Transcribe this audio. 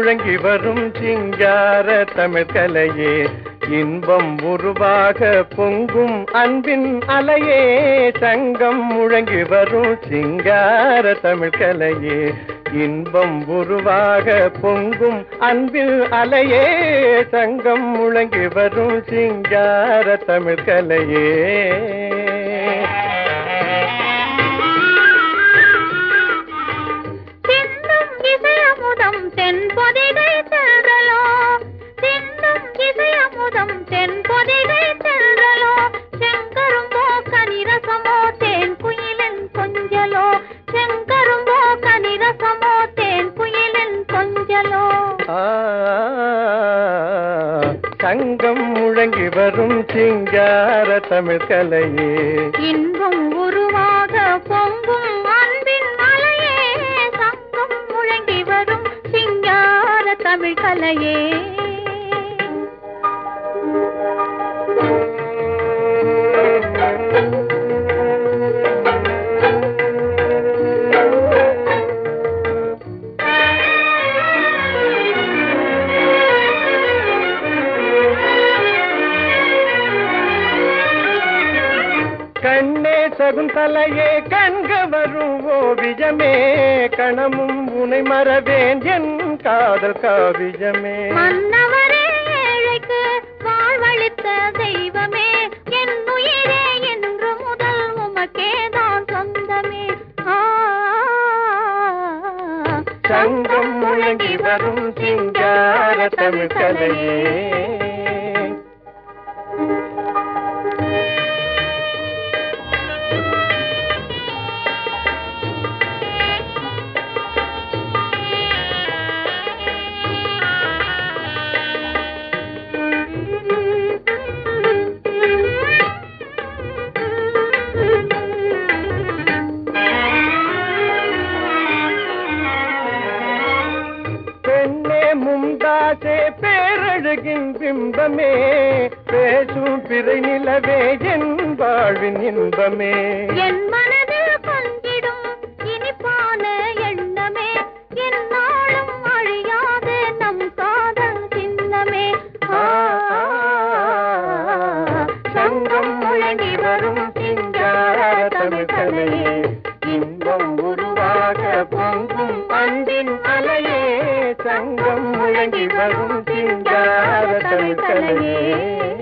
முழங்கி வரும் சிங்கார தமிழ் கலையே இன்பம் உருவாக பொங்கும் அன்பின் அலையே சங்கம் முழங்கி வரும் சிங்கார தமிழ் கலையே இன்பம் உருவாக பொங்கும் அன்பில் அலையே சங்கம் முழங்கி வரும் சிங்கார தமிழ் கலையே சிந்தும் இசையமுதம் தென்பொதிகை செல்றலோ சிந்தும் இசையமுதம் தென்பொதிகை செல்றலோ செங்கரும்போ கனிரசமோ தேன் குயிலின் கொஞ்சலோ செங்கரும்போ கனிரசமோ தேன் குயிலின் கொஞ்சலோ ஆ, சங்கம் முழங்கி வரும் சிங்கார தமிழ் கலையே இன்பம் உருவாக பொங்கும் அன்பின் மலையே சங்கம் முழங்கி வரும் சிங்கார தமிழ் கலையே கண்ணே சகுந்தலையே கண்க வரும் ஓவியமே கணமும் உனை மறவேன் என் காதல் காவியமே மன்னவரே ஏழைக்கு வாழ்வளித்த தெய்வமே என் உயிரே என்று முதல் உமக்கே தான் சொந்தமே ஆ, சங்கம் முழங்கி வரும் சிங்கார தமிழ் கலையே பெண்ணே முந்தாசே பேரழகின் பிம்பமே பேசும் பிறை நிலவே என் வாழ்வின் இன்பமே என் மனதில் கொஞ்சிடும் இனிப்பான எண்ணமே என்னாலும் அழியாத நம் காதல் சின்னமே ஆ, சங்கம் முழங்கி வரும் சிங்கார தமிழ் கலையே இன்பம் உருவாக பொங்கும் அன்பின் அலையே சங்கம் முழங்கி வரும் சிங்கார தமிழ் கலையே